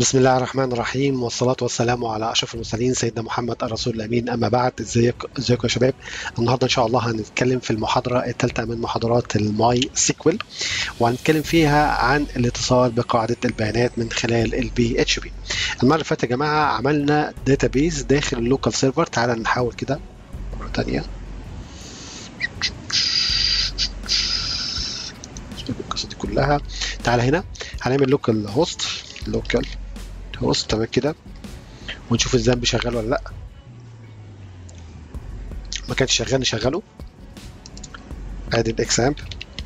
بسم الله الرحمن الرحيم والصلاة والسلام على أشرف المرسلين سيدنا محمد الرسول الأمين أما بعد ازيك ازيكم يا شباب النهارده إن شاء الله هنتكلم في المحاضرة الثالثة من محاضرات الماي سيكوال وهنتكلم فيها عن الاتصال بقاعدة البيانات من خلال البي اتش بي المرة اللي فاتت يا جماعة عملنا داتابيز داخل اللوكال سيرفر تعالى نحاول كده مرة تانية القصة دي كلها تعالى هنا هنعمل لوكال هوست لوكال هوست تمام كده ونشوف الذنب شغال ولا لا ما كانش شغال نشغله ادي الاكسامبل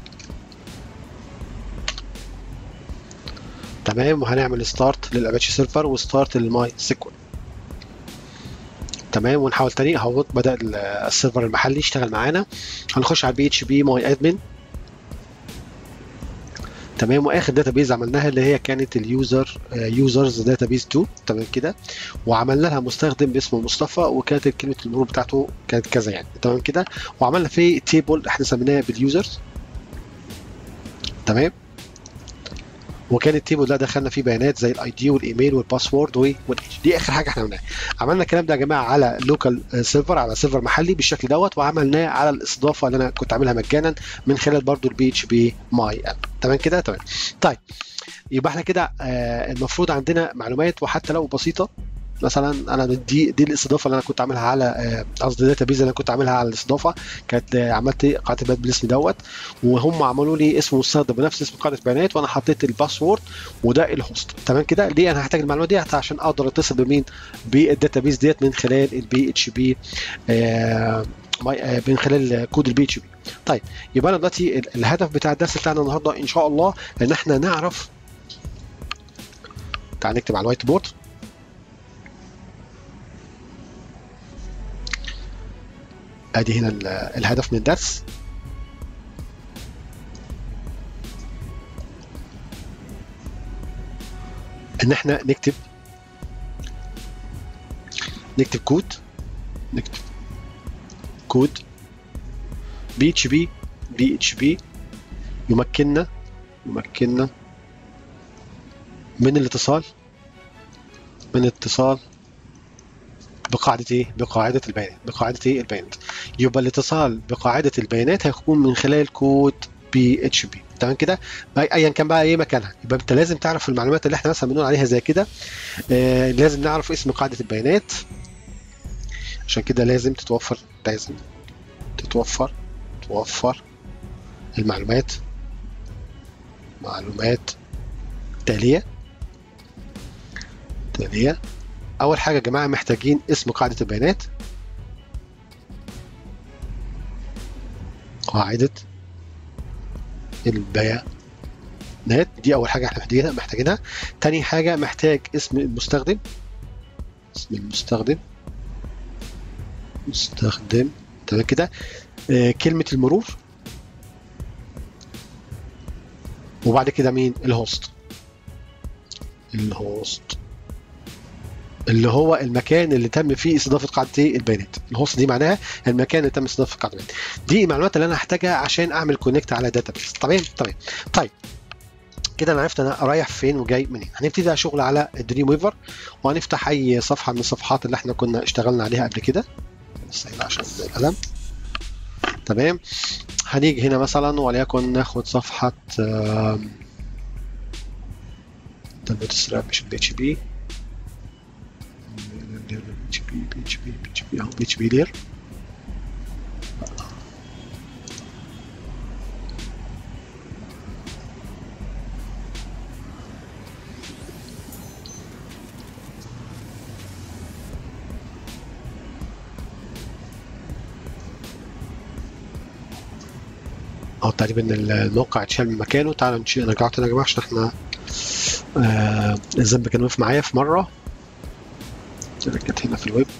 تمام وهنعمل ستارت للاباتشي سيرفر وستارت للماي سيكوال تمام ونحاول تاني اهو بدا السيرفر المحلي يشتغل معانا هنخش على البي اتش بي ماي ادمن تمام واخر داتابيز عملناها اللي هي كانت اليوزر يوزرز داتابيز 2 تمام كده وعملنا لها مستخدم باسمه مصطفى وكانت كلمه المرور بتاعته كانت كذا يعني تمام كده وعملنا فيه تيبل احنا سميناه باليوزرز تمام وكان التيبل ده دخلنا فيه بيانات زي الاي دي والايميل والباسورد والايج دي اخر حاجه احنا عملناها عملنا الكلام ده يا جماعه على لوكال سيرفر على سيرفر محلي بالشكل دوت وعملناه على الاستضافه اللي انا كنت عاملها مجانا من خلال برضو البي اتش بي ماي اب تمام كده تمام طيب يبقى احنا كده آه المفروض عندنا معلومات وحتى لو بسيطه مثلا انا دي دي الاستضافه اللي انا كنت عاملها على قصدي داتا بيز اللي انا كنت عاملها على الاستضافه كانت عملت قاعده بيانات بالاسم دوت وهم عملوا لي اسم مستخدم بنفس اسم قاعده بيانات وانا حطيت الباسورد وده الهوست تمام كده ليه انا هحتاج المعلومات دي عشان اقدر اتصل بمين بالداتا بيز ديت من خلال البي اتش بي من خلال كود البي اتش بي طيب يبقى انا دلوقتي الهدف بتاع الدرس بتاعنا النهارده ان شاء الله ان احنا نعرف تعال نكتب على الوايت بورد ادي هنا الهدف من الدرس ان احنا نكتب نكتب كود نكتب كود بي اتش بي بي اتش بي يمكننا يمكننا من الاتصال من الاتصال بقاعدة ايه؟ بقاعدة البيانات، بقاعدة ايه؟ البيانات. يبقى الاتصال بقاعدة البيانات هيكون من خلال كود بي اتش بي، تمام كده؟ ايا كان بقى ايه مكانها، يبقى انت لازم تعرف المعلومات اللي احنا مثلا بنقول عليها زي كده آه لازم نعرف اسم قاعدة البيانات عشان كده لازم تتوفر لازم تتوفر توفر المعلومات معلومات تالية تالية اول حاجه يا جماعه محتاجين اسم قاعده البيانات قاعده البيانات دي اول حاجه احنا محتاجينها محتاجينها تاني حاجه محتاج اسم المستخدم اسم المستخدم مستخدم تمام كده آه كلمه المرور وبعد كده مين الهوست الهوست اللي هو المكان اللي تم فيه استضافه قاعده البيانات الهوست دي معناها المكان اللي تم استضافه قاعده البيانات دي المعلومات اللي انا هحتاجها عشان اعمل كونكت على داتا بيس تمام تمام طيب كده انا عرفت انا رايح فين وجاي منين هنبتدي بقى شغل على دريم ويفر وهنفتح اي صفحه من الصفحات اللي احنا كنا اشتغلنا عليها قبل كده بس عشان القلم تمام هنيجي هنا مثلا وليكن ناخد صفحه دبليو ستراب مش بي اتش بي بي بي بي اتش بي بي اتش بي اهو بي اتش بي لير اهو تقريبا الموقع اتشال من مكانه تعالوا نرجعه تاني يا جماعه عشان احنا آه الذنب كان واقف معايا في مره كانت هنا في الويب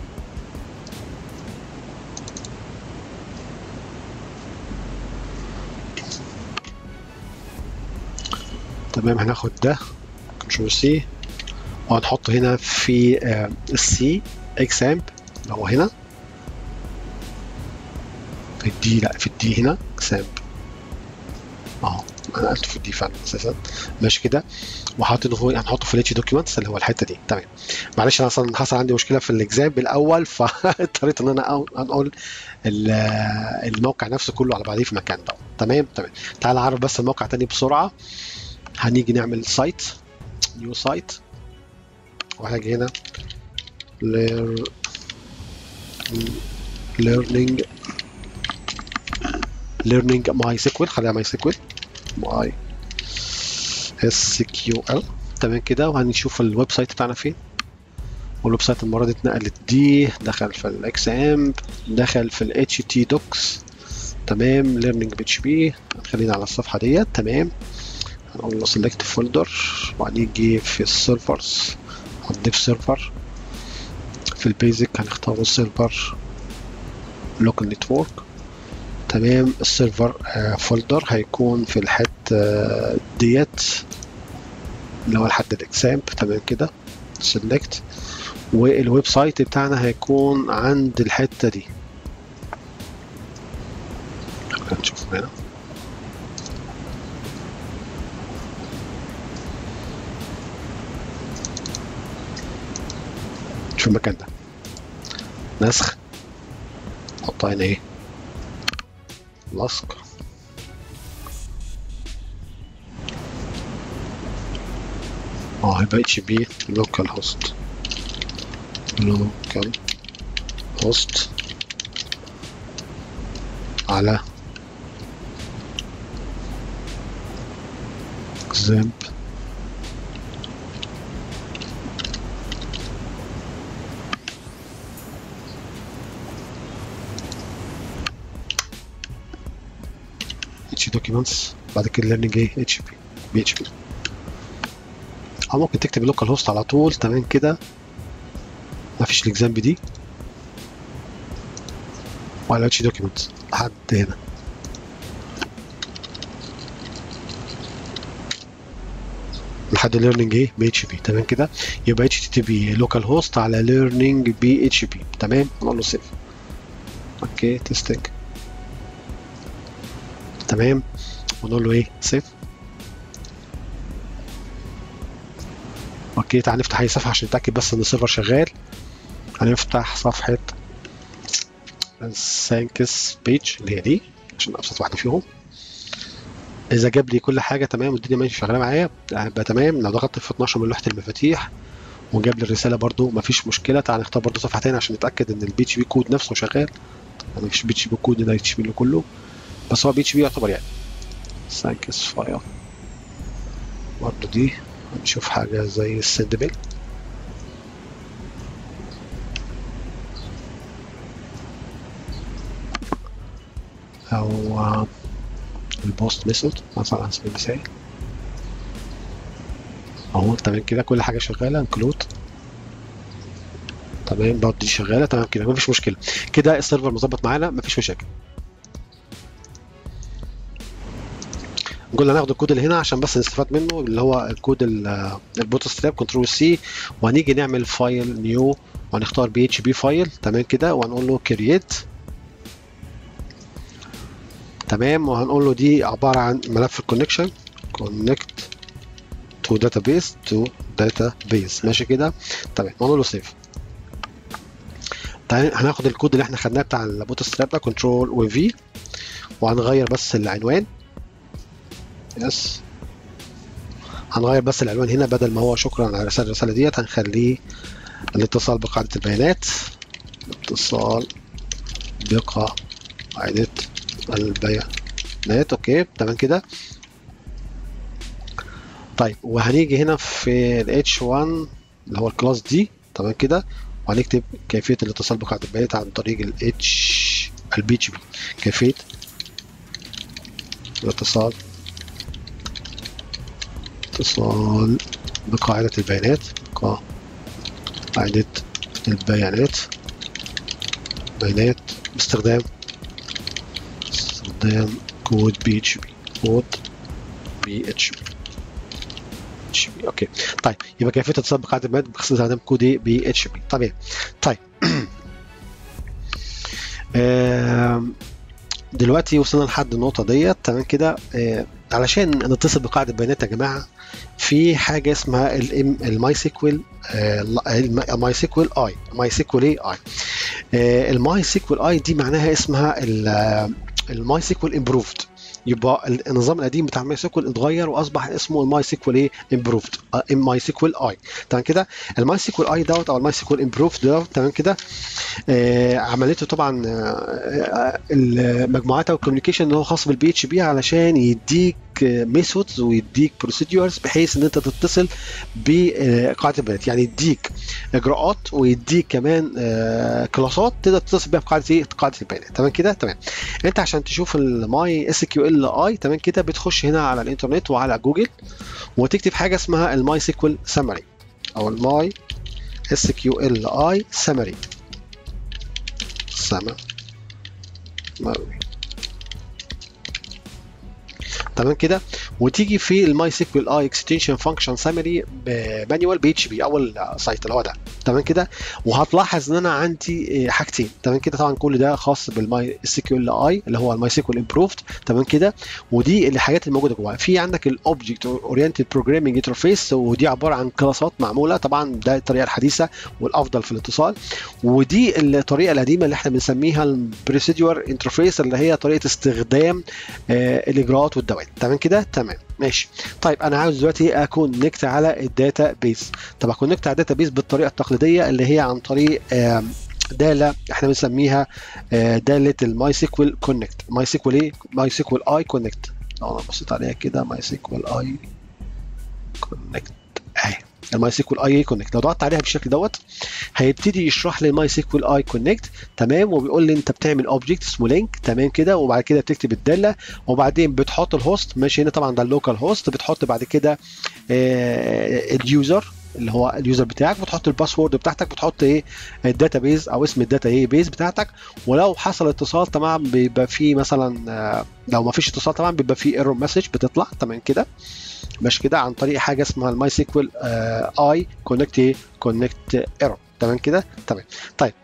تمام هناخد ده كنترول سي وهنحط هنا في السي اكسامب اللي هو هنا في الدي لا في الدي هنا اكسامب اهو انا نقلته في الدي فعلا اساسا ماشي كده وحاطينه هو هنحطه في الاتش دوكيومنتس اللي هو الحته دي تمام معلش انا اصلا حصل عندي مشكله في الاكزام بالاول فاضطريت ان انا انقل الموقع نفسه كله على بعضيه في مكان ده تمام تمام تعال اعرف بس الموقع تاني بسرعه هنيجي نعمل سايت نيو سايت وهاجي هنا learning learning ماي سيكوال خليها ماي سيكوال ماي اس كيو ال تمام كده وهنشوف الويب سايت بتاعنا فين والويب سايت المره دي اتنقلت دي دخل في الاكس ام دخل في الاتش تي دوكس تمام ليرنينج بي اتش بي خلينا على الصفحه ديت تمام هنقول له سيلكت فولدر وهنيجي في السيرفرز هنضيف سيرفر في البيزك هنختار السيرفر لوكال نتورك تمام السيرفر فولدر هيكون في الحته ديت اللي هو لحد الاكسامب تمام كده سيلكت والويب سايت بتاعنا هيكون عند الحته دي هنشوف هنا في المكان ده نسخ نحطها هنا ايه لصق اه هيبقى اتش بي لوكال هوست لوكال هوست على زامب اتش دوكيومنتس بعد كده ليرنينج ايه اتش بي بي اتش بي او ممكن تكتب اللوكال هوست على طول تمام كده مفيش الاكزام دي وعلى اتش دوكيومنتس لحد هنا لحد ليرنينج ايه بي اتش بي تمام كده يبقى اتش تي بي لوكال هوست على ليرنينج بي اتش بي تمام نقول له سيف اوكي تستنج تمام ونقول له ايه سيف اوكي تعال نفتح اي صفحه عشان نتاكد بس ان السيرفر شغال هنفتح صفحه سانكس بيج اللي هي دي عشان ابسط واحده فيهم اذا جاب لي كل حاجه تمام والدنيا ماشيه شغاله معايا يبقى تمام لو ضغطت في 12 من لوحه المفاتيح وجاب لي الرساله برده مفيش مشكله تعال نختار برده صفحه تاني عشان نتاكد ان البي اتش بي كود نفسه شغال مفيش بي اتش بي كود ده اتش بي كله بس هو بي اتش بي يعتبر يعني سانكس فاير برضه دي هنشوف حاجة زي السند ميل أو البوست ميثود مثلا على سبيل المثال اهو تمام كده كل حاجة شغالة انكلود تمام برضه دي شغالة تمام كده مفيش مشكلة كده السيرفر مظبط معانا مفيش مشاكل نقول هناخد الكود اللي هنا عشان بس نستفاد منه اللي هو الكود البوت ستراب كنترول سي وهنيجي نعمل فايل نيو وهنختار بي اتش بي فايل تمام كده وهنقول له كرييت تمام وهنقول له دي عباره عن ملف الكونكشن كونكت تو داتابيس تو داتابيس ماشي كده تمام ونقول له سيف هناخد الكود اللي احنا خدناه بتاع البوت ستراب ده كنترول وفي وهنغير بس العنوان يس هنغير بس العنوان هنا بدل ما هو شكرا على رسالة الرسالة ديت هنخليه الاتصال بقاعدة البيانات الاتصال بقاعدة البيانات اوكي تمام كده طيب وهنيجي هنا في ال H1 اللي هو الكلاس دي تمام كده وهنكتب كيفية الاتصال بقاعدة البيانات عن طريق ال H البي اتش بي كيفية الاتصال اتصال بقاعدة البيانات قاعدة البيانات بيانات باستخدام استخدام كود بي اتش بي كود بي اتش بي اتش بي اوكي طيب يبقى كيفية اتصال بقاعدة البيانات باستخدام كود بي اتش بي طبيعي طيب دلوقتي وصلنا لحد النقطة ديت تمام كده علشان نتصل بقاعده بيانات يا جماعه في حاجه اسمها الماي سيكوال الماي سيكوال اي ماي سيكوال اي اي الماي سيكوال اي دي معناها اسمها الماي سيكوال امبروفد يبقى النظام القديم بتاع ماي سيكوال اتغير واصبح اسمه الماي سيكوال ايه امبروفد ماي سيكوال اي تمام كده الماي سيكوال اي دوت او الماي سيكوال امبروفد دوت تمام كده آه عملته طبعا آه المجموعات او الكوميونيكيشن اللي هو خاص بالبي اتش بي علشان يديك ميثودز ويديك بروسيدورز بحيث ان انت تتصل بقاعده البيانات يعني يديك اجراءات ويديك كمان آه كلاسات تقدر تتصل بيها بقاعده ايه قاعده البيانات تمام كده تمام انت عشان تشوف الماي اس كيو ال اي تمام كده بتخش هنا على الانترنت وعلى جوجل وتكتب حاجه اسمها الماي سيكوال سمري او الماي اس كيو ال اي سمري سمري تمام كده وتيجي في الماي سيكوال اي اكستنشن فانكشن سامري مانيوال بي اتش بي اول سايت اللي هو ده تمام كده وهتلاحظ ان انا عندي حاجتين تمام كده طبعا كل ده خاص بالماي سيكوال اي اللي هو الماي سيكوال امبروفد تمام كده ودي الحاجات الموجوده جواها في عندك الاوبجكت اورينتد بروجرامينج انترفيس ودي عباره عن كلاسات معموله طبعا ده الطريقه الحديثه والافضل في الاتصال ودي الطريقه القديمه اللي احنا بنسميها البروسيدور انترفيس اللي هي طريقه استخدام آه الاجراءات والدوائر تمام كده تمام ماشي طيب انا عاوز دلوقتي اكونكت على الداتا بيز طب اكونكت على الداتا بيز بالطريقه التقليديه اللي هي عن طريق داله احنا بنسميها داله الماي سيكوال كونكت ماي سيكوال ايه ماي سيكوال اي كونكت لو انا بصيت عليها كده ماي سيكوال اي كونكت اهي الماي سيكوال اي كونكت لو ضغطت عليها بالشكل دوت هيبتدي يشرح لي الماي سيكوال اي كونكت تمام وبيقول لي انت بتعمل اوبجكت اسمه لينك تمام كده وبعد كده بتكتب الداله وبعدين بتحط الهوست ماشي هنا طبعا ده اللوكال هوست بتحط بعد كده آه اليوزر اللي هو اليوزر بتاعك بتحط الباسورد بتاعتك بتحط ايه الداتا بيز او اسم الداتا ايه بيز بتاعتك ولو حصل اتصال طبعا بيبقى في مثلا آه لو ما فيش اتصال طبعا بيبقى في ايرور مسج بتطلع تمام كده مش كده عن طريق حاجه اسمها الماي سيكوال اي كونكت كونكت ايرور تمام كده تمام طيب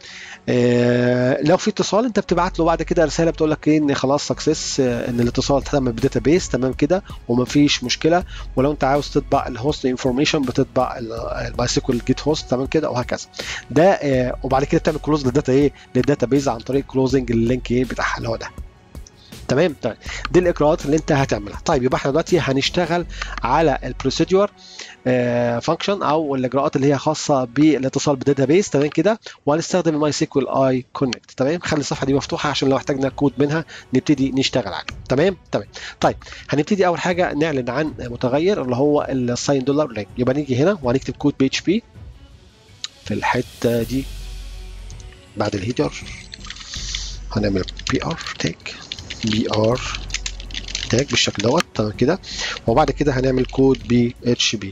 آه لو في اتصال انت بتبعت له بعد كده رساله بتقول لك ايه ان خلاص سكسس آه ان الاتصال تم بداتا بيس تمام كده ومفيش مشكله ولو انت عاوز تطبع الهوست انفورميشن بتطبع الماي سيكوال جيت هوست تمام كده وهكذا ده آه وبعد كده بتعمل كلوز للداتا ايه للداتا بيز عن طريق كلوزنج اللينك ايه بتاعها اللي هو ده تمام طيب دي الاجراءات اللي انت هتعملها طيب يبقى احنا دلوقتي هنشتغل على البروسيدور فانكشن او الاجراءات اللي هي خاصه بالاتصال بداتا بيس تمام كده وهنستخدم الماي سيكوال اي كونكت تمام خلي الصفحه دي مفتوحه عشان لو احتاجنا كود منها نبتدي نشتغل عليه تمام تمام طيب هنبتدي اول حاجه نعلن عن متغير اللي هو الساين دولار لينك يبقى نيجي هنا وهنكتب كود بي اتش بي في الحته دي بعد الهيدر هنعمل بي ار تيك بي ار تاج بالشكل دوت تمام كده وبعد كده هنعمل كود بي اتش بي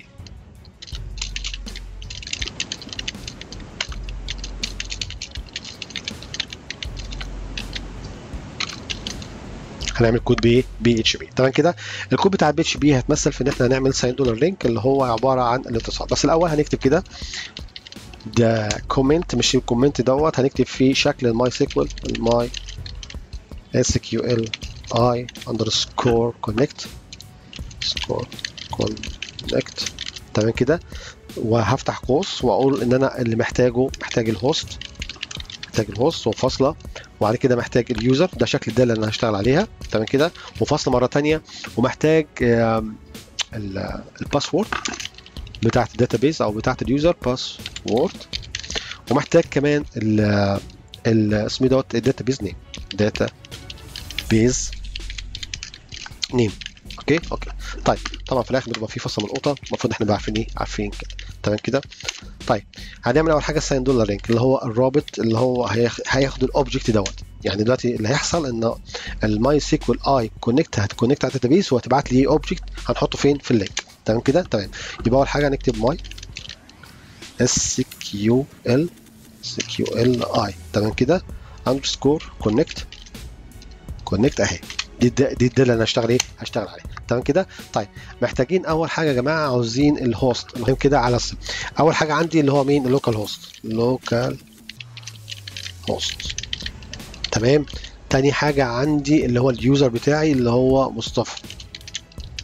هنعمل كود بي بي اتش بي تمام كده الكود بتاع البي اتش بي هتمثل في ان احنا هنعمل ساين دولار لينك اللي هو عباره عن الاتصال بس الاول هنكتب كده ده كومنت مش الكومنت دوت هنكتب فيه شكل الماي سيكوال الماي SQL I underscore connect score connect تمام كده وهفتح قوس واقول ان انا اللي محتاجه محتاج الهوست محتاج الهوست وفاصله وبعد كده محتاج اليوزر ده شكل الداله اللي انا هشتغل عليها تمام كده وفاصله مره ثانيه ومحتاج الباسورد بتاعت الداتابيز او بتاعت اليوزر باسورد ومحتاج كمان ال اسمه دوت الداتابيز نيم داتا بيز نيم اوكي اوكي طيب طبعا في الاخر بيبقى في فصل ملقوطه المفروض احنا نبقى عارفين ايه عارفين كده تمام كده طيب هنعمل اول حاجه الساين دولار لينك اللي هو الرابط اللي هو هياخد الاوبجكت دوت يعني دلوقتي اللي هيحصل ان الماي سيكوال اي كونكت هتكونكت على الداتابيس وهتبعت لي اوبجكت هنحطه فين في اللينك تمام كده تمام يبقى اول حاجه هنكتب ماي اس كيو ال اس كيو ال اي تمام كده اندرسكور كونكت كونكت اهي دي دي دي اللي انا هشتغل ايه هشتغل عليه تمام كده طيب محتاجين اول حاجه يا جماعه عاوزين الهوست المهم كده على السم. اول حاجه عندي اللي هو مين اللوكال هوست لوكال هوست تمام تاني حاجه عندي اللي هو اليوزر بتاعي اللي هو مصطفى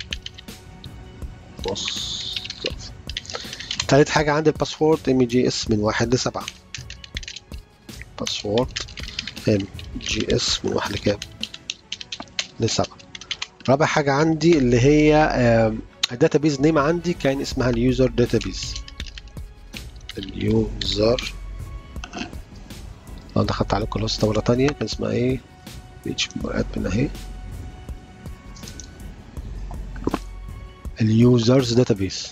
تالت حاجة عندي الباسورد ام جي اس من واحد لسبعة باسورد ام جي اس من واحد لكام لسبعة رابع حاجة عندي اللي هي الداتابيز نيم عندي كان اسمها اليوزر داتابيز اليوزر لو دخلت على الوسطى مرة تانية كان اسمها ايه بيتش ادمن اهي اليوزرز داتابيز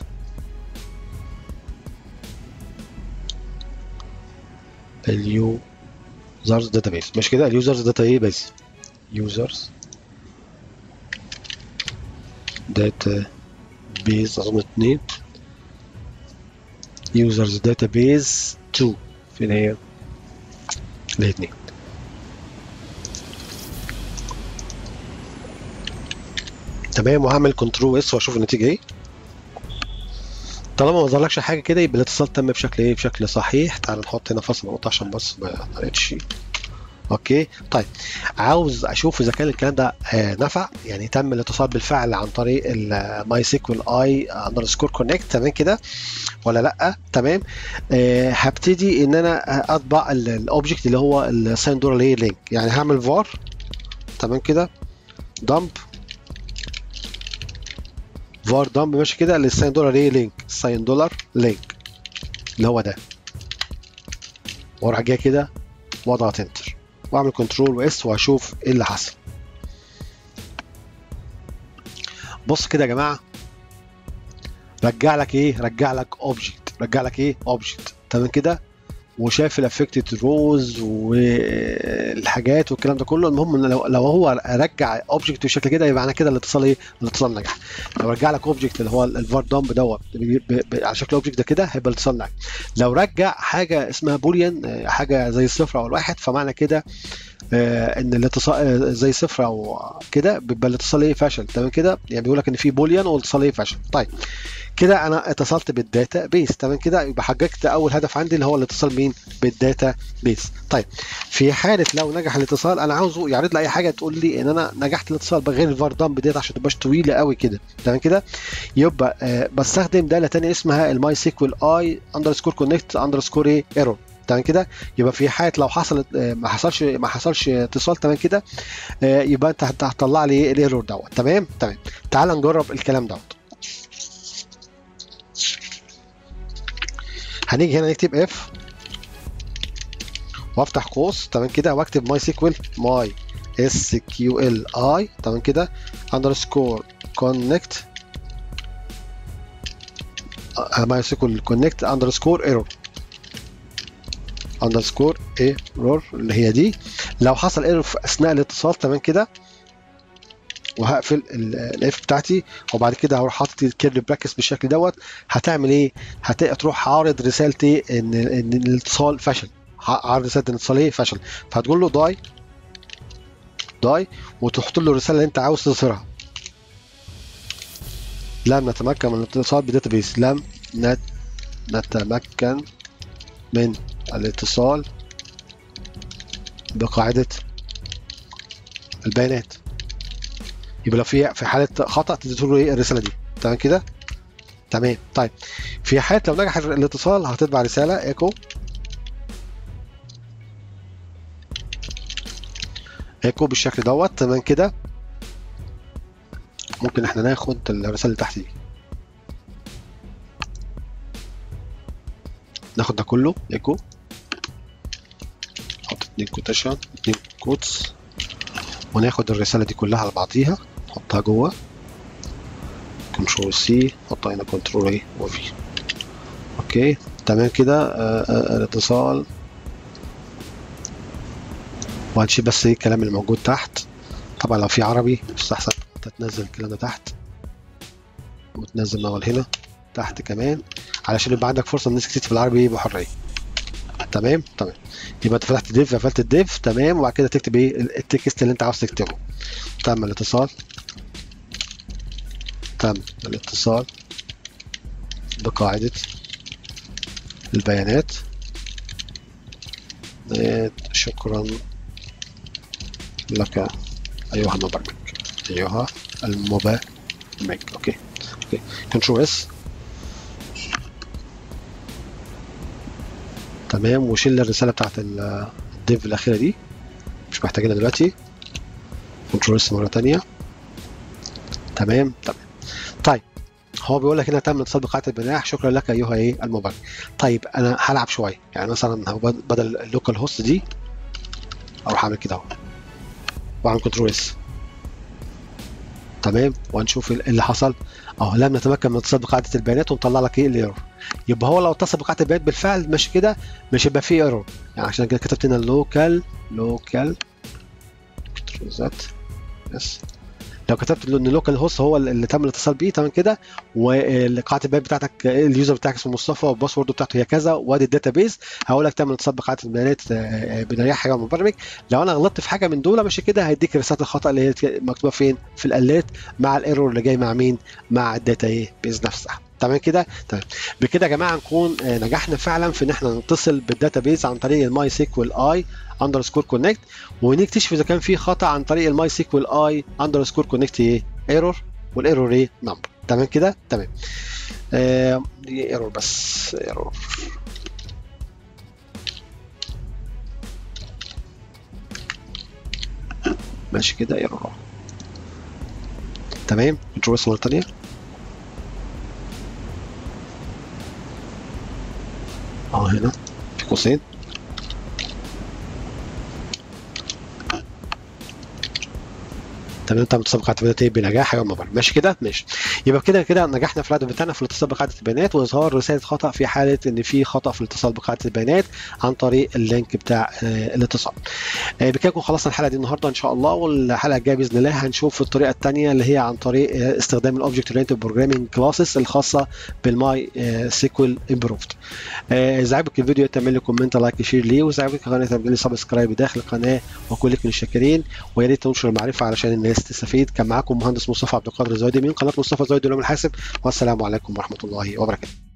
اليوزرز داتابيز مش كده اليوزرز داتابيز يوزرز داتا بيز اظن اتنين يوزرز داتا بيز 2 فين هي الاثنين تمام وهعمل كنترول اس واشوف النتيجه ايه طالما ما ظهرلكش حاجه كده يبقى الاتصال تم بشكل ايه بشكل صحيح تعال نحط هنا فاصل نقطه عشان بس ما طلعتش اوكي طيب عاوز اشوف اذا كان الكلام ده آه نفع يعني تم الاتصال بالفعل عن طريق الماي سيكوال اي اندرسكور كونكت تمام كده ولا لا تمام آه هبتدي ان انا اطبع الاوبجكت اللي هو الساين دولار ليه لينك يعني هعمل فار تمام كده دمب فار دمب ماشي كده للساين دولار ليه لينك ساين دولار لينك اللي هو ده واروح جاي كده واضغط انتر واعمل كنترول واس واشوف ايه اللي حصل بص كده يا جماعه رجع لك ايه رجع لك اوبجكت رجع لك ايه اوبجكت تمام كده وشاف الافكتد روز والحاجات والكلام ده كله المهم ان لو, لو هو رجع اوبجكت بالشكل كده يبقى معنى كده الاتصال ايه الاتصال نجح لو رجع لك اوبجكت اللي هو الفار دامب دوت على شكل اوبجكت ده كده هيبقى الاتصال نجح لو رجع حاجه اسمها بوليان حاجه زي الصفر او الواحد فمعنى كده آه ان الاتصال زي صفر او كده بيبقى الاتصال ايه فشل تمام كده يعني بيقول لك ان في بوليان والاتصال ايه فشل طيب كده انا اتصلت بالداتا بيس تمام كده يبقى حققت اول هدف عندي اللي هو الاتصال مين بالداتا بيس طيب في حاله لو نجح الاتصال انا عاوزه يعرض لي اي حاجه تقول لي ان انا نجحت الاتصال بغير الفار دامب ديت عشان تبقاش طويله قوي كده تمام كده يبقى آه بستخدم داله ثانيه اسمها الماي سيكوال اي اندرسكور كونكت اندرسكور ايه ايرور تمام كده يبقى في حاله لو حصلت ما حصلش ما حصلش اتصال تمام كده يبقى انت هتطلع لي الايرور دوت تمام تمام تعال نجرب الكلام دوت هنيجي هنا نكتب اف وافتح قوس تمام كده واكتب ماي سيكوال ماي اس كيو ال اي تمام كده اندرسكور كونكت ماي سيكوال كونكت اندرسكور ايرور اندرسكور ايرور اللي هي دي لو حصل ايرور في اثناء الاتصال تمام كده وهقفل الاف بتاعتي وبعد كده هروح حاطط الكيرل براكس بالشكل دوت هتعمل ايه؟ هتروح عارض رسالتي ان ان الاتصال فشل عارض رساله ان الاتصال ايه فشل فهتقول له داي داي وتحط له الرساله اللي انت عاوز تظهرها لم نتمكن من الاتصال بداتابيس لم نت نتمكن من الاتصال بقاعدة البيانات يبقى لو في في حالة خطأ تدي له ايه الرسالة دي تمام كده تمام طيب في حالة لو نجح الاتصال هتطبع رسالة ايكو ايكو بالشكل دوت تمام كده ممكن احنا ناخد الرسالة اللي تحت دي ناخد ده كله ايكو نحط اتنين كوتيشن اتنين كوتس وناخد الرسالة دي كلها على بعضيها نحطها جوه كنترول سي نحطها هنا كنترول ايه وفي اوكي تمام كده الاتصال وهنشيل بس ايه الكلام اللي موجود تحت طبعا لو في عربي يستحسن تنزل الكلام ده تحت وتنزل موال هنا تحت كمان علشان يبقى عندك فرصه ان الناس تكتب بالعربي بحريه تمام تمام يبقى انت فتحت الديف قفلت الديف تمام وبعد كده تكتب ايه التكست اللي انت عاوز تكتبه تم الاتصال تم الاتصال بقاعدة البيانات شكرا لك أيها المبرمج أيها المبرمج أوكي أوكي كنترول اس تمام وشيل الرساله بتاعت الديف الاخيره دي مش محتاجينها دلوقتي كنترول مره ثانيه تمام تمام طيب هو بيقول لك هنا تم اتصال بقاعده البناء شكرا لك ايها ايه المبرمج طيب انا هلعب شويه يعني مثلا بدل اللوكال هوست دي اروح اعمل كده اهو واعمل كنترول اس تمام وهنشوف اللي حصل اه لم نتمكن من اتصال بقاعده البيانات ومطلع لك ايه الايرور يبقى هو لو اتصل بقاعده البيانات بالفعل ماشي كده مش هيبقى فيه ايرور يعني عشان كده كتبت هنا لوكال لوكال كنترول زد يس لو كتبت ان اللوكال هوست هو اللي تم الاتصال بيه تمام كده وقاعده البيانات بتاعتك اليوزر بتاعك اسمه مصطفى والباسورد بتاعته هي كذا وادي الداتا بيز هقول لك تعمل اتصال بقاعده البيانات بنريح حاجه من المبرمج لو انا غلطت في حاجه من دول مش كده هيديك رساله الخطا اللي هي مكتوبه فين في الالات مع الايرور اللي جاي مع مين مع الداتا ايه بيز نفسها تمام كده تمام بكده يا جماعه نكون نجحنا فعلا في ان احنا نتصل بالداتا بيز عن طريق الماي سيكوال اي اندرسكور كونكت ونكتشف اذا كان في خطا عن طريق الماي سيكوال اي اندرسكور كونكت ايه ايرور والايرور ايه نمبر تمام كده تمام آه دي ايرور بس ايرور ماشي كده ايرور تمام كنترول مره ثانيه اه هنا في قوسين تمام تم اتصال بقاعده البيانات بنجاح يوم مبرر ماشي كده ماشي يبقى كده كده نجحنا في الهدف بتاعنا في الاتصال بقاعده البيانات واظهار رساله خطا في حاله ان في خطا في الاتصال بقاعده البيانات عن طريق اللينك بتاع الاتصال بكده نكون خلصنا الحلقه دي النهارده ان شاء الله والحلقه الجايه باذن الله هنشوف الطريقه الثانيه اللي هي عن طريق استخدام الاوبجكت اورينتد بروجرامينج كلاسز الخاصه بالماي سيكوال امبروفد اذا عجبك الفيديو تعمل لي كومنت لايك شير ليه واذا عجبك القناه تعمل لي سبسكرايب داخل القناه وكلك من الشاكرين ويا ريت تنشر المعرفه علشان الناس تستفيد كان معاكم مهندس مصطفى عبد القادر الزويدي من قناه مصطفى زويدي اليوم الحاسب والسلام عليكم ورحمه الله وبركاته